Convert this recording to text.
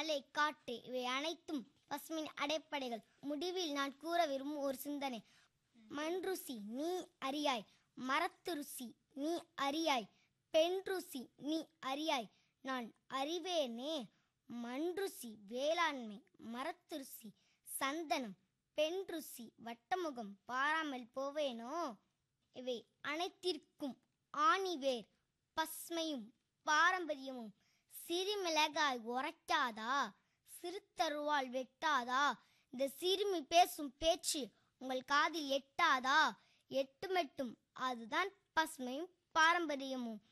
மலை காட்டு இவை அனைத்தும் பசுமையின் அடைப்படைகள் முடிவில் நான் கூற விரும்பும் ஒரு சிந்தனை மண் ருசி நீ அறியாய் மரத்து ருசி நீ அறியாய் பெண் ருசி நீ அறியாய் நான் அறிவேனே மண் ருசி வேளாண்மை மரத்து ருசி சந்தனம் பெண் ருசி வட்டமுகம் பாராமல் போவேனோ இவை அனைத்திற்கும் ஆணிவேர் பஸ்மையும் பாரம்பரியமும் சிறுமிளகாய் உரைக்காதா சிறுத்தருவால் வெட்டாதா இந்த சிறுமி பேசும் பேச்சு உங்கள் காதில் எட்டாதா எட்டுமெட்டும் அதுதான் பசுமையும் பாரம்பரியமும்